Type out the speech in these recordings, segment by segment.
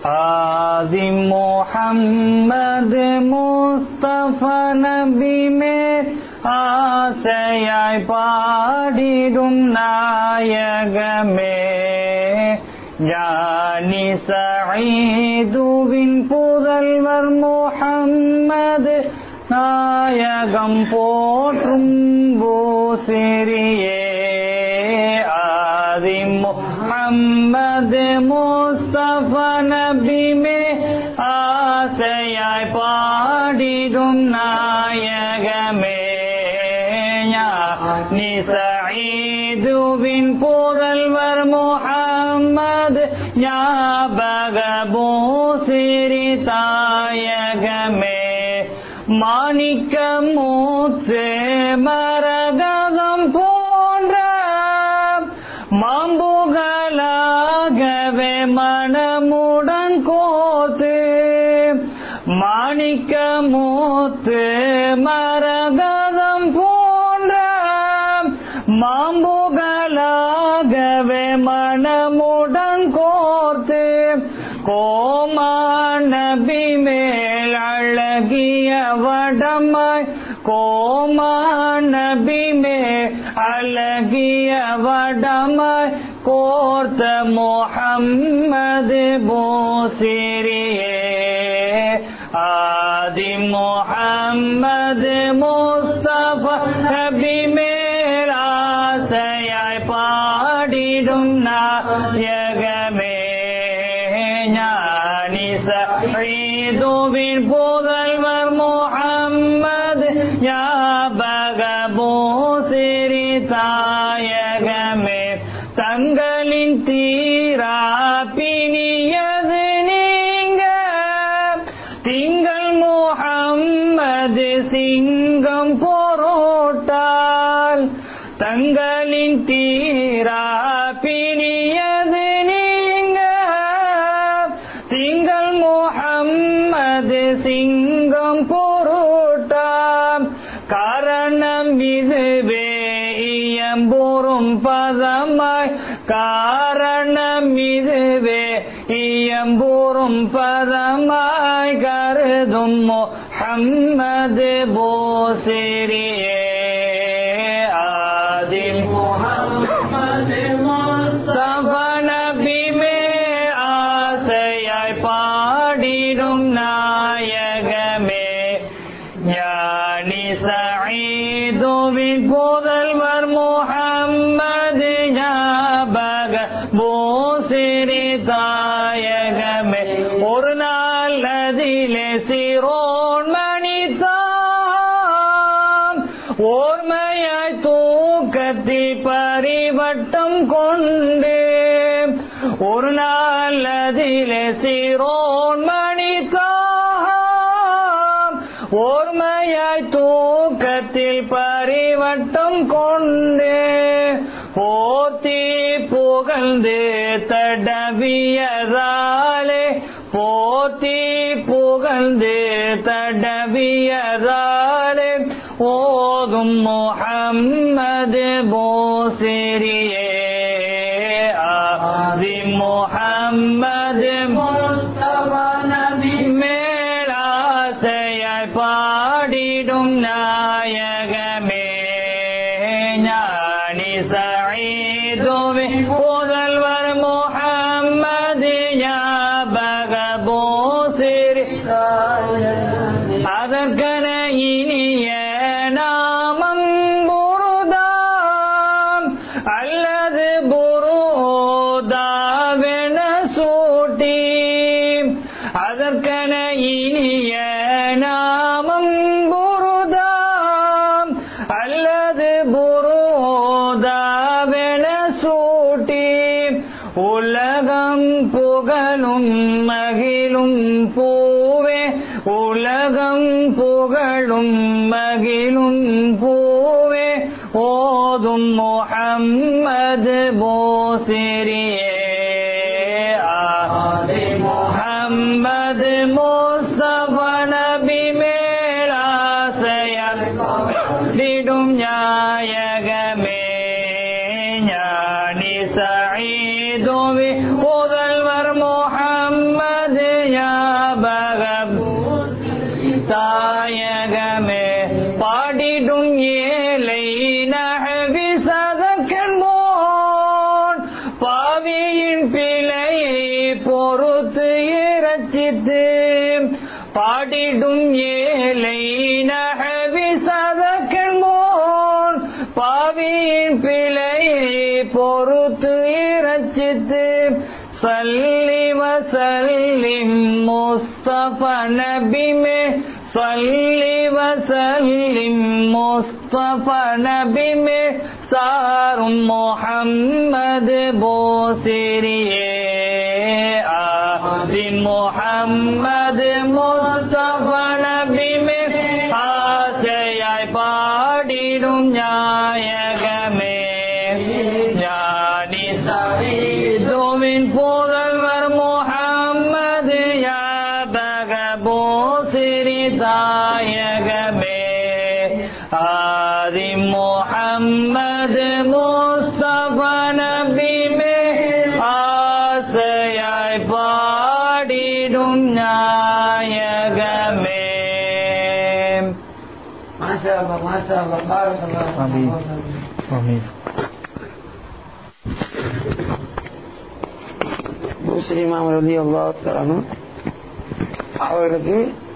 ஆதி முஹம்மது முஸ்தப நபிமே ஆசையாய் பாடிடும் நாயகமே ஞானி சஈதுவின் புதல்வர் முஹம்மது நாயகம் போற்றும் பூசிரியே ஆதி முஹம்மது முஸ்தப நபிமே ஆசையாய் பாடிடும் நாயகமே ஞானி சஈதுவின் புதல்வர் முஹம்மது ஞாபக பூசிரி தாயகமே மாணிக்க மூத்து மரகதம் போன்ற மாம்புகளாகவே மனமுடன் கோத்து மாணிக்க மூத்து மரகதம் போன்ற மாம்புகளாகவே மனமுடன் கோர்த்து கோமானபி மேல் அழகிய வடமாய் கோமானபி மேல் அழகிய வடமாய் கோர்த்த முஹம்மது போசிரியே ஆதி முஹம்மது முஸ்தப நபி மேல் ஆசையாய் பாடிடும் நாயகமே ஞானி சஈதுவின் புதல்வர் முஹம்மது ஞாபக பூசிரி தாயகமே தங்களின் தீரா பிணியது நீங்க திங்கள் முஹம்மது சிங்கம் பொருட்டால் தங்களின் தீரா பிணியது நீங்க திங்கள் முஹம்மது சிங்கம் பொருட்டாம் காரணம் இதுவே இயம்பூரும் பதமாய் காரணம் இதுவே இயம்பூரும் பதமாய் கருதும் முஹம்மது போசிரியே ஆதில் முஹம்மது முஸ்தப நபி மே ஆசையாய் பாடிடும் நாயகமே ஞானி சஈதுவின் புதல்வர் முஹம்மது ஞாபக போசிரி தாயகமே ஒரு நாள் அதிலே சிரோன் மணித்தான் ஓர்மையாய் தூக்கத்தில் பரிவட்டம் கொண்டு ஒரு நாள் அதிலே சிரோன் மணித்தான் ஓர்மையாய் தூக்கத்தில் பரிவட்டம் கொண்டு போத்தி புகழ்ந்து தடவியதாலே போத்தி புகழ்ந்து தடவியதாலே ஓதும் முஹம்மது போசிரியே ஆதி முஹம்மது முஸ்தப நபி மேலாசையாய் பாடிடும் நாயகமே ஞானி சஈதுவே புதல்வர் முஹம்மது ஞாபக போசிரி அதற்கன இனிய நாமம் புருதாம் அல்லது புருதாவென சூட்டி அதற்கன இனிய நாமம் புருதாம் அல்லது புரோதாவென சூட்டி உலகம் புகழும் மகிழும் பூவே உலகம் புகழும் மகிழும் பூவே ஓதும் முஹம்மது போசிரியே ஆதி முஹம்மது முஸ்தப நபி மேலாசையிடும் ஞாயகமே ஞானி சஈதுவி புதல்வர் முஹம்மது தாயகமே பாடிடும் ஏழை நகவி சதக்கண்மோன் பாவியின் பிழையை பொறுத்து இரட்சித்து பாடிடும் ஏழை நகவி சதக்கண்மோன் பாவியின் பிழையை பொறுத்து இரட்சித்து சல்லி வசல்லிம் முஸ்தப நபிமே சல்லி வசல்லிம் முஸ்தப நபிமே சாரும் முஹம்மது போசிரியே ஆதி முஹம்மது முஸ்தப நபிமே ஆசையாய் பாடிடும் நாயகமே ஞானி சவிதுவின் புதல்வர் முஹம்மது யாபக போசிரி தாயகமே ஆதி முஹம்மது முஸ்தப நபிமே ஆசையாய் பாடிடும் நாயகமே மாஷா அல்லாஹ், மாஷா அல்லாஹ், பாரக்கல்லாஹ். ஆமீன். ஆமீன் முஸ்லிமாம் ரதி அல்லாஹ் அவர்களுக்கு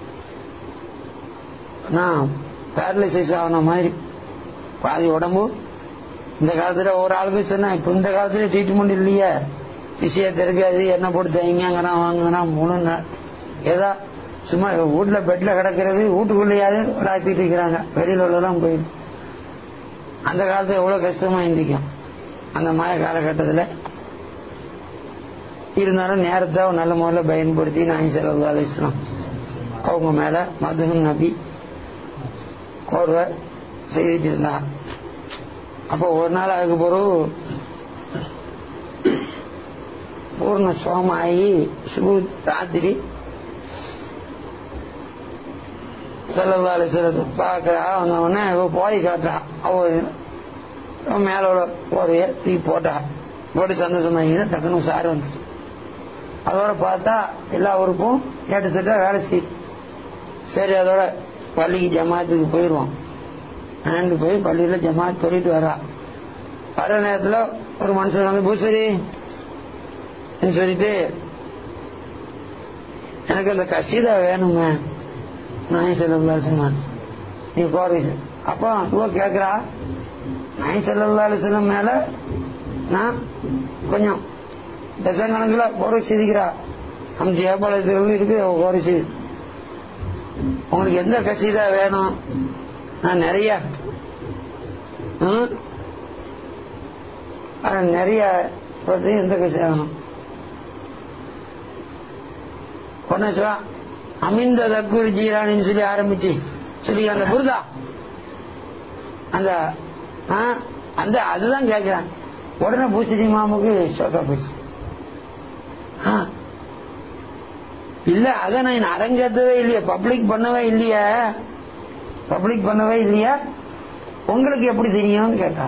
நான் பேரலைசைஸ் ஆன மாதிரி பாதி உடம்பு இந்த காலத்துல ஒரு ஆளுக்கு சொன்னா இப்ப இந்த காலத்துல ட்ரீட்மெண்ட் இல்லையே பிசியோதெரபி அது என்ன போட்டு தைங்கிறான் வாங்குறான் மூணு நாள் ஏதா சும்மா வீட்டுல பெட்ல கிடக்கிறது வீட்டுக்குள்ளேயாவது விளாத்திட்டு இருக்கிறாங்க வெளியில உள்ளதான் போயிடு அந்த காலத்துல எவ்வளவு கஷ்டமா இருந்திக்கும் அந்த மாதிரி காலகட்டத்தில் இருந்தாலும் நேரத்தை நல்ல முறையில் பயன்படுத்தி நாய் செலவு அலிஸ்லாம் அவங்க மேல மதுகம் நபி கோர்வை செய்துட்டு இருந்தாங்க அப்போ ஒரு நாள் அதுக்கு பிறகு பூர்ண சோமாயி சுபு ராத்திரி செல்லல்லா அலிஸ்லத்து பார்க்கறா வந்த உடனே இவ போய் காட்டுறா அவ அவ மேல உள்ள போதைய தூக்கி போட்டா போட்டு சந்தோஷமாகினா டக்குனு சார் வந்துட்டு அதோட பார்த்தா எல்லா ஊருக்கும் கேட்டு சட்டா வேலை செய்யுது சரி அதோட பள்ளிக்கு ஜமாத்துக்கு போயிடுவோம் ஆண்டு போய் பள்ளியில ஜமாத் சொல்லிட்டு வரா வர நேரத்துல ஒரு மனுஷன் வந்து பூசரி சொல்லிட்டு எனக்கு அந்த கசீதா வேணுமே நாய் செல்லல்லா சொன்னான் நீ கோரி அப்போ இவ கேக்குறா நாய் செல்லல்லா செல்லம் மேல நான் கொஞ்சம் டசன் கணக்குல கோரி செய்திக்கிறா நம்ம ஜெயபாளையத்தில் இருக்கு அவ கோரி செய்து உங்களுக்கு எந்த கசீதா வேணும் நான் நிறைய ம்? ஆனா நிறைய பத்தி எந்த கசீதா வேணும் உடனே சொல்ல அமிந்த தக்குர் ஜீரானின்னு சொல்லி ஆரம்பிச்சு சொல்லி அந்த புரிதா அந்த ஆ, அந்த அதுதான் கேட்கிறேன் உடனே பூசணி மாமுக்கு ஷோக்கா போச்சு ஆ. இல்ல அத நான் அரங்கேற்றவே இல்லையே பப்ளிக் பண்ணவே இல்லையே பப்ளிக் பண்ணவே இல்லையா உங்களுக்கு எப்படி தெரியும்னு கேட்டா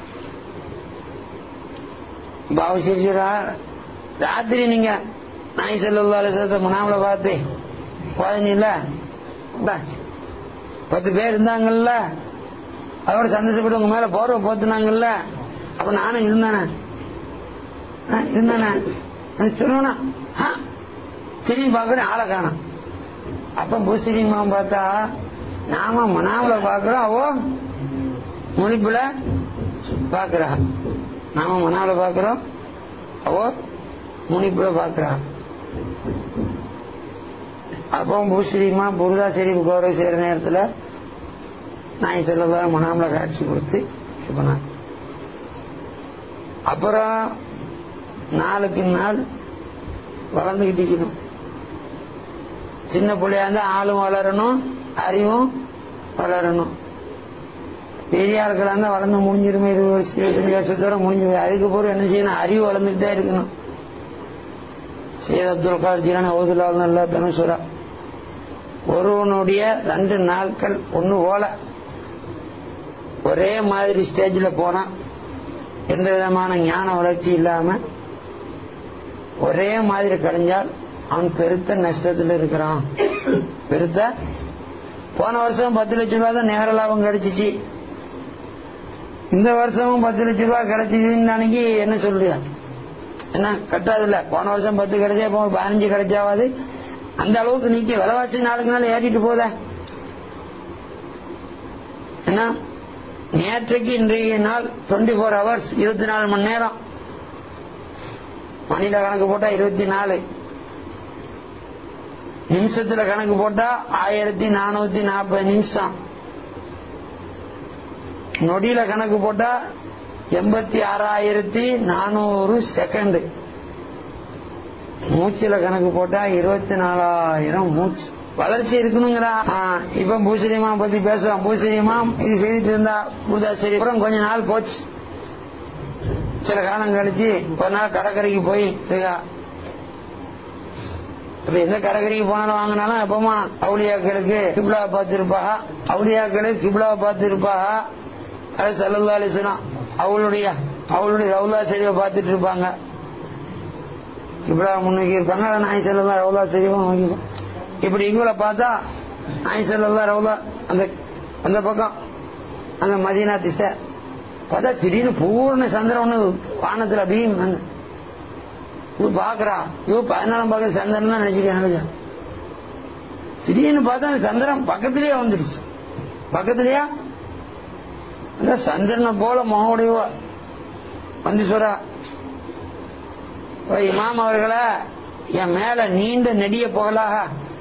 பாவசேஸ்வரா ராத்திரி நீங்க நாய் செல்லுள்ள முனாமல பார்த்து போதனில்ல பத்து பேர் இருந்தாங்கல்ல அதோட சந்தோஷப்பட்டு உங்க மேல போர்வை போத்துனாங்கல்ல அப்ப நானும் இருந்தானே ஆ, இருந்தானே சொல்லணும்னா திரும்பி பார்க்கணும் ஆளை காணும் அப்ப பூசணிமா பார்த்தா நாம மனாவில பாக்குறோம் அவோ முனிப்புல பாக்குறா நாம மனாவில பாக்குறோம் அவோ முனிப்புல பாக்குறா அப்போ பூஸ்ரீமா புருதா ஷெரீப் கௌரவ செய்யற நேரத்துல நாய் செல்லதான் மனாமல காட்சி கொடுத்து இது பண்ணாங்க அப்புறம் நாளுக்கு நாள் வளர்ந்துகிட்டு இருக்கணும் சின்ன பிள்ளையா இருந்தா ஆளும் வளரணும் அறிவும் வளரணும் பெரிய ஆட்களா இருந்தா வளர்ந்து முடிஞ்சிருமே இருபது வருஷம் இருபத்தஞ்சு வருஷத்தோட முடிஞ்சு போய் அதுக்கு பிறகு என்ன செய்யணும் அறிவு வளர்ந்துகிட்டே இருக்கணும் சையத் அப்துல் கார் ஜீரான ஓதுலால் நல்லா தனுசுரா ஒருவனுடைய ரெண்டு நாட்கள் ஒண்ணு போல ஒரே மாதிரி ஸ்டேஜ்ல போனா எந்த விதமான ஞான வளர்ச்சி இல்லாம ஒரே மாதிரி கழிஞ்சால் அவன் பெருத்த நஷ்டத்தில் இருக்கிறான் பெருத்த போன வருஷம் பத்து லட்சம் ரூபாய் தான் நேர லாபம் கிடைச்சிச்சு இந்த வருஷமும் பத்து லட்சம் ரூபாய் கிடைச்சிதுன்னு அன்னைக்கு என்ன சொல்றியா என்ன கட்டாதுல்ல போன வருஷம் பத்து கிடைச்சா இப்போ ஒரு பதினஞ்சு கிடைச்சாவது அந்த அளவுக்கு நீக்கி விலைவாசி நாளுக்கு நாள் ஏறிட்டு போதே என்ன நேற்றைக்கு இன்றைய நாள் டுவெண்ட்டி ஃபோர் ஹவர்ஸ் இருபத்தி நாலு மணி நேரம் மணில கணக்கு போட்டா இருபத்தி நாலு நிமிஷத்துல கணக்கு போட்டா ஆயிரத்தி நானூத்தி நாற்பது நிமிஷம் நொடியில கணக்கு போட்டா எண்பத்தி ஆறாயிரத்தி நானூறு செகண்ட் மூச்சுல கணக்கு போட்டா இருபத்தி நாலாயிரம் மூச்சு வளர்ச்சி இருக்கணுங்கிறா ஆ, இப்ப பூசரியமா பத்தி பேசுவான் பூசரியமா இது செய்துட்டு இருந்தா பூதாசரி அப்புறம் கொஞ்ச நாள் போச்சு சில காலம் கழிச்சு ஒரு நாள் கடற்கரைக்கு போய் இருக்கா இப்ப எந்த கடற்கரைக்கு போனாலும் வாங்கினாலும் எப்பமா அவுளியாக்களுக்கு கிப்லா பார்த்திருப்பா அவுளியாக்களுக்கு கிப்லா பார்த்திருப்பா அது சல்லல்லா அலிஸ்லாம் அவளுடைய அவளுடைய ரவுலா சரிவை பார்த்துட்டு இருப்பாங்க கிப்லா முன்னோக்கி இருப்பாங்க ஆனா நாய் செல்லல்லா ரவுலா சரிவா நோக்கி இப்படி இவங்கள பார்த்தா நாய் செல்லல்லா ரவுலா அந்த அந்த பக்கம் அந்த மதீனா திசை பார்த்தா திடீர்னு பூர்ண சந்திரன் ஒண்ணு வானத்துல அப்படியே வந்து இவ பாக்குறா இவ பதினாலாம் பக்கம் சந்திரன் தான் நினைச்சுக்க நினைச்சா திடீர்னு பார்த்தா அந்த சந்திரன் பக்கத்திலேயே வந்துடுச்சு பக்கத்திலேயா அந்த சந்திரனை போல மகோடையவ வந்து சொல்றா "ஓ இமாம் அவர்களே என் மேல நீண்ட நெடிய புகழாக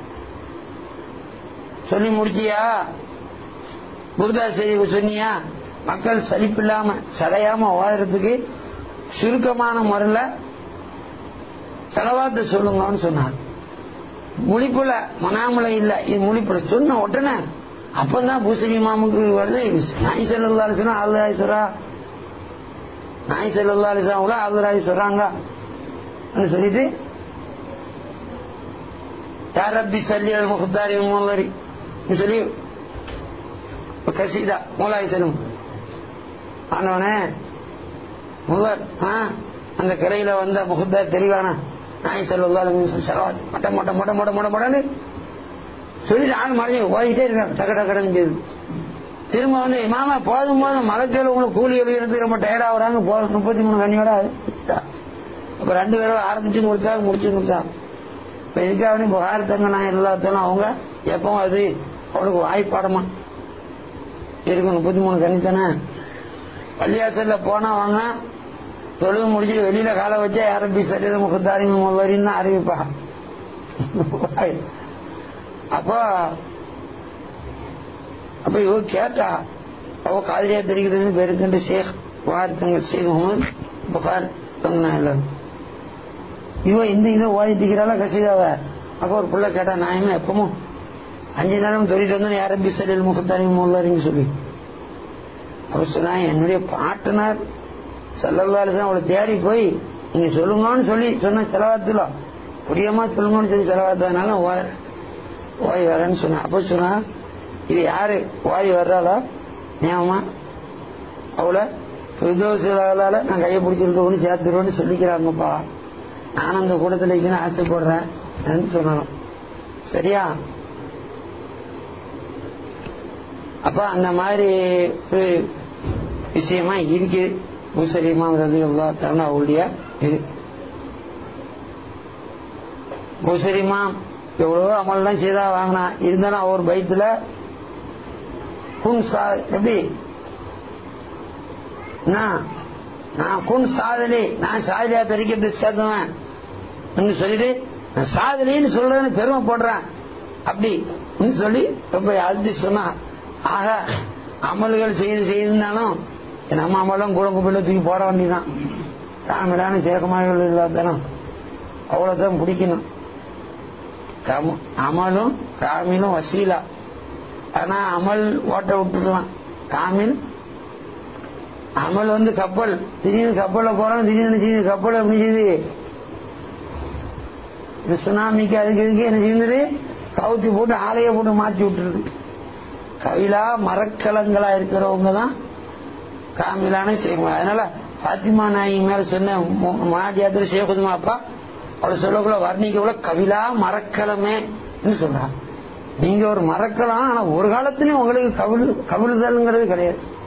சொல்லி முடிச்சியா குருதா செய்தி சொன்னியா மக்கள் சலிப்பில்லாம சடையாம ஓதுறதுக்கு சுருக்கமான முறையில் செலவாத்த சொல்லுங்கன்னு சொன்னார் முழிப்புல மனாமலை இல்ல இது முழிப்புல சொன்ன உடனே அப்பதான் பூசணி மாமுக்கு வருது நாய் செல்லல்லா அலிசனா ஆளுராய் சொல்றா நாய் செல்லல்லா அலிசாவுல ஆளுராய் சொல்றாங்க சொல்லிட்டு யாரப்பி சல்லி அல் முகத்தாரி மூலரி சொல்லி கசீதா மூலாய் செல்லும் ஆனவனே முதல் ஆ, அந்த கரையில வந்த முகத்தார் தெளிவான நாய் செல்வதாலும் செலவாத் மட்ட மொட்டை மொட்டை மொட்டை மொட்டை மொட்டன்னு சொல்லிட்டு ஆள் மறைஞ்சு ஓடிட்டே இருக்காங்க டக்கு டக்கு செய்து திரும்ப வந்து மாமா போதும் போதும் மலைச்சல் உங்களுக்கு கூலி எழுதுறது ரொம்ப டயர்டா வராங்க போதும் முப்பத்தி மூணு கண்ணியோட அது. அப்ப ரெண்டு தடவை ஆரம்பிச்சு கொடுத்தாங்க முடிச்சு கொடுத்தாங்க இப்ப இதுக்காக இப்போ ஆயிரத்தங்க நான் எல்லாத்தையும் அவங்க எப்பவும் அது அவனுக்கு வாய்ப்பாடமா இருக்கும் முப்பத்தி மூணு கண்ணி தானே பள்ளியாசல்ல போனா வாங்க தொழுது முடிச்சுட்டு வெளியில காலை வச்சா அரபி சரீர முகத்தாரி முதலின்னு அறிவிப்பா அப்போ அப்ப இவ கேட்டா அவ காதலியா தெரிகிறது பேருக்கண்டு ஷேக் புகார் தங்கள் ஷேக் முகமது புகார் தங்கனா எல்லாரும் இவ இந்த இதை ஓதி திக்கிறாளா கசிதாவ அப்ப ஒரு பிள்ளை கேட்டா நாயமா எப்பவும் அஞ்சு நேரம் சொல்லிட்டு வந்தேன் அரபி சரீர் முகத்தாரி முதலின்னு சொல்லி அப்ப சொன்னா என்னுடைய பாட்டனார் செல்லல்லாரு அவளை தேடி போய் நீங்க சொல்லுங்கன்னு சொல்லி சொன்ன செலவாத்துல புரியமா சொல்லுங்கன்னு சொல்லி செலவாத்ததுனால ஓ- ஓய் வரேன்னு சொன்ன அப்ப சொன்னா இது யாரு ஓய் வர்றாளா ஞாபகமா அவளை பிரதோஷால நான் கையை பிடிச்சிருக்கோன்னு சேர்த்துருவோன்னு சொல்லிக்கிறாங்கப்பா நான் அந்த கூட்டத்தில் இருக்கணும்னு ஆசைப்படுறேன் சொல்லணும் சரியா அப்ப அந்த மாதிரி ஒரு விஷயமா இருக்கு பூசரியமா ரதியுல்லா தரண அவளுடைய இது பூசரியமா எவ்வளவோ அமல்லாம் செய்தா வாங்கினா இருந்தாலும் அவர் பயத்துல குன் சா எப்படி நான் நான் குன் சாதலி நான் சாதலியா தரிக்கிறது சேர்த்துவேன் ன்னு சொல்லிட்டு நான் சாதலின்னு சொல்றதுன்னு பெருமை போடுறேன் அப்படி ன்னு சொல்லி ரொம்ப அழுத்தி சொன்னா ஆக அமல்கள் செய்து செய்திருந்தாலும் நம்ம அமலும் கூட கும்பிட தூக்கி போட வேண்டியதான் ராமிலான சேகமாக இல்லாதாலும் அவ்வளவுதான் பிடிக்கணும் கம- அமலும் காமிலும் வசீலா ஆனா அமல் ஓட்ட விட்டுடலாம் காமில் அமல் வந்து கப்பல் திடீர்னு கப்பல்ல போறோம் திடீர்னு செய்யுது கப்பல் எப்படி செய்யுது இந்த சுனாமிக்கு அதுக்கு இதுக்கு என்ன செய்யுது கவுத்தி போட்டு ஆலையை போட்டு மாற்றி விட்டுருது கவிலா மரக்கலங்களா இருக்கிறவங்க தான் காமிலான செய்வாங்க அதனால பாத்திமா நாயகி மேல சொன்ன மனாஜியாத்திர சேகுதுமா அப்பா அவளை சொல்லக்குள்ள வர்ணிக்கக்குள்ள கவிலா மரக்கலமே சொல்றான் நீங்க ஒரு மறக்கலாம் ஆனா ஒரு காலத்திலயும் உங்களுக்கு கவிழ் கவிழுதல்ங்கிறது கிடையாது